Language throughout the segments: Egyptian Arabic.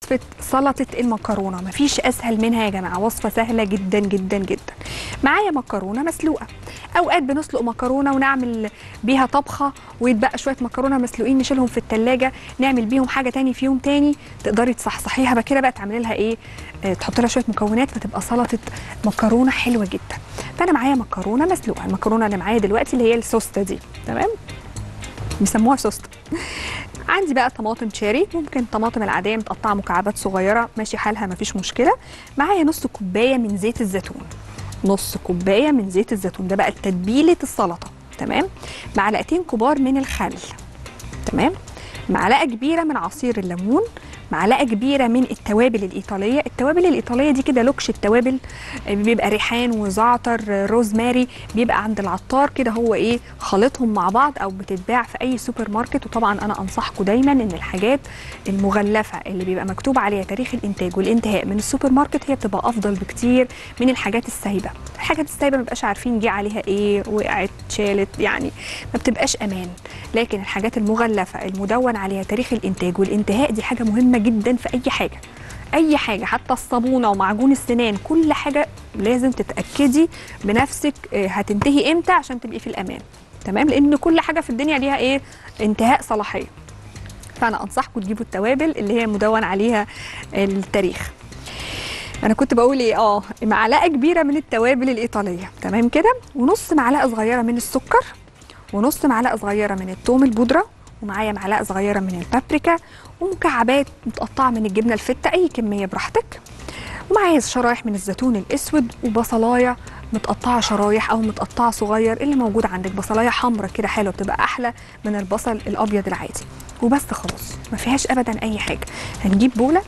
وصفه سلطه المكرونه مفيش اسهل منها يا جماعه وصفه سهله جدا جدا جدا معايا مكرونه مسلوقه اوقات بنسلق مكرونه ونعمل بيها طبخه ويتبقى شويه مكرونه مسلوقين نشيلهم في التلاجة نعمل بيهم حاجه تاني في يوم تاني تقدري تصحصحيها بقى كده بقى تعملي لها ايه آه تحطي لها شويه مكونات فتبقى سلطه مكرونه حلوه جدا فانا معايا مكرونه مسلوقه المكرونه اللي معايا دلوقتي اللي هي السوسته دي تمام بيسموها سوسته عندي بقى طماطم تشيري ممكن طماطم العاديه متقطعه مكعبات صغيره ماشي حالها مفيش مشكله معايا نص كوبايه من زيت الزيتون نص كوبايه من زيت الزيتون ده بقى تتبيله السلطه تمام معلقتين كبار من الخل تمام معلقه كبيره من عصير الليمون معلقه كبيره من التوابل الايطاليه التوابل الايطاليه دي كده لوكش التوابل بيبقى ريحان وزعتر روزماري بيبقى عند العطار كده هو ايه خلطهم مع بعض او بتتباع في اي سوبر ماركت وطبعا انا انصحكم دايما ان الحاجات المغلفه اللي بيبقى مكتوب عليها تاريخ الانتاج والانتهاء من السوبر ماركت هي بتبقى افضل بكتير من الحاجات السايبه الحاجات السايبه ما بيبقاش عارفين جه عليها ايه وقعت شالت يعني ما بتبقاش امان لكن الحاجات المغلفه المدون عليها تاريخ الانتاج والانتهاء دي حاجه مهمه جدا في اي حاجه اي حاجه حتى الصابونه ومعجون السنان كل حاجه لازم تتاكدي بنفسك هتنتهي امتى عشان تبقي في الامان تمام لان كل حاجه في الدنيا ليها ايه انتهاء صلاحيه فانا انصحكم تجيبوا التوابل اللي هي مدون عليها التاريخ انا كنت بقول ايه اه معلقه كبيره من التوابل الايطاليه تمام كده ونص معلقه صغيره من السكر ونص معلقه صغيره من الثوم البودره ومعايا معلقه صغيره من البابريكا ومكعبات متقطعه من الجبنه الفته اي كميه براحتك ومعايا شرايح من الزيتون الاسود وبصلايه متقطعه شرايح او متقطعه صغير اللي موجود عندك بصلايه حمراء كده حلوه بتبقى احلى من البصل الابيض العادي وبس خلاص ما فيهاش ابدا اي حاجه هنجيب بوله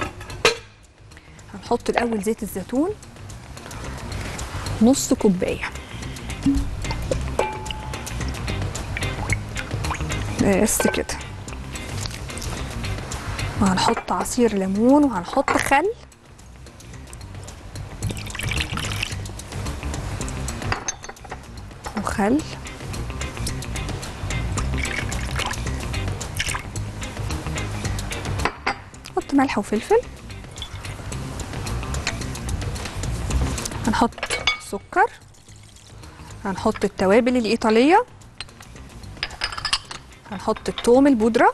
هنحط الاول زيت الزيتون نص كوبايه بس كده وهنحط عصير ليمون وهنحط خل وخل نحط ملح وفلفل هنحط سكر هنحط التوابل الإيطالية هنحط الثوم البودرة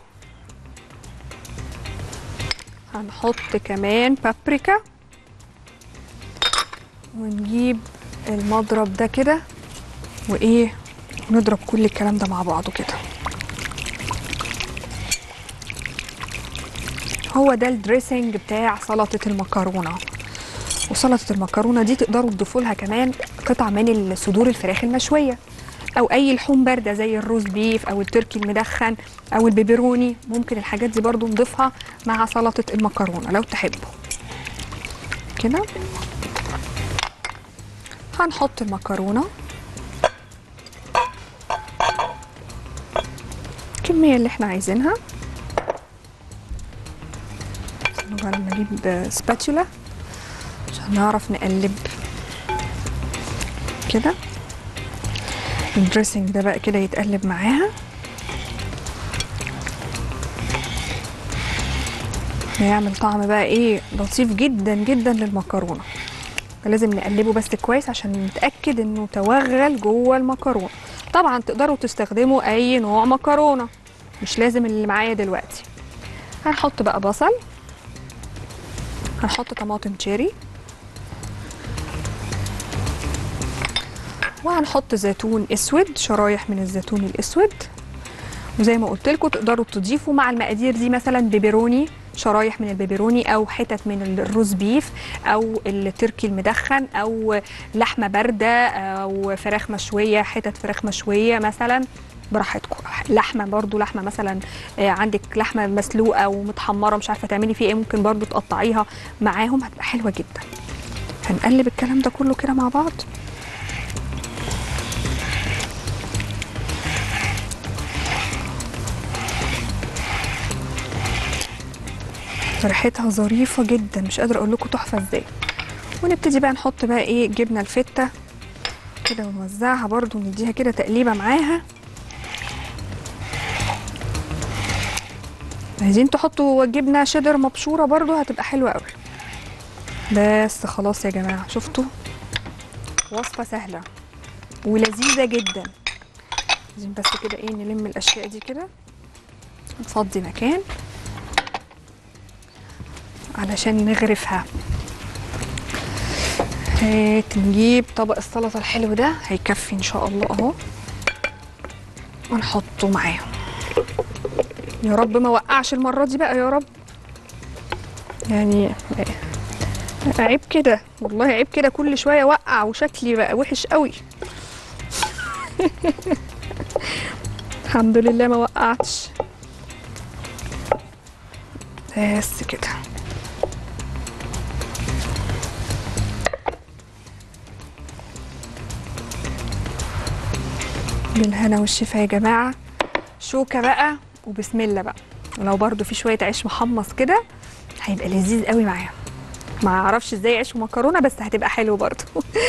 هنحط كمان بابريكا ونجيب المضرب ده كده وايه نضرب كل الكلام ده مع بعضه كده هو ده الدريسنج بتاع سلطة المكرونة وسلطة المكرونة دي تقدروا تضيفوا لها كمان قطع من صدور الفراخ المشوية او اي لحوم بارده زي الروز بيف او التركي المدخن او البيبروني ممكن الحاجات دي برضو نضيفها مع سلطه المكرونه لو تحبوا كده هنحط المكرونه الكميه اللي احنا عايزينها نبقى نجيب سباتولا عشان نعرف نقلب كده الدريسنج ده بقى كده يتقلب معاها هيعمل طعم بقى ايه لطيف جدا جدا للمكرونه فلازم نقلبه بس كويس عشان نتاكد انه توغل جوه المكرونه طبعا تقدروا تستخدموا اي نوع مكرونه مش لازم اللي معايا دلوقتي هنحط بقى بصل هنحط طماطم تشيري وهنحط زيتون اسود شرايح من الزيتون الاسود وزي ما قلت لكم تقدروا تضيفوا مع المقادير دي مثلا بيبروني شرايح من البيبروني او حتت من الروز بيف او التركي المدخن او لحمه بارده او فراخ مشويه حتت فراخ مشويه مثلا براحتكم لحمه برضو لحمه مثلا عندك لحمه مسلوقه ومتحمره مش عارفه تعملي فيه ايه ممكن برضو تقطعيها معاهم هتبقى حلوه جدا هنقلب الكلام ده كله كده مع بعض ريحتها ظريفه جدا مش قادره اقول لكم تحفه ازاي ونبتدي بقى نحط بقى ايه جبنه الفته كده ونوزعها برضو نديها كده تقليبه معاها عايزين تحطوا جبنه شيدر مبشوره برضو هتبقى حلوه قوي بس خلاص يا جماعه شفتوا وصفه سهله ولذيذه جدا عايزين بس كده ايه نلم الاشياء دي كده نفضي مكان علشان نغرفها هات نجيب طبق السلطه الحلو ده هيكفي ان شاء الله اهو ونحطه معاهم يا رب ما وقعش المره دي بقى يا رب يعني عيب كده والله عيب كده كل شويه وقع وشكلي بقى وحش قوي الحمد لله ما وقعتش بس كده بالهنا والشفا يا جماعه شوكه بقى وبسم الله بقى ولو برضو في شويه عيش محمص كده هيبقى لذيذ قوي معاهم ما اعرفش ازاي عيش ومكرونه بس هتبقى حلو برضو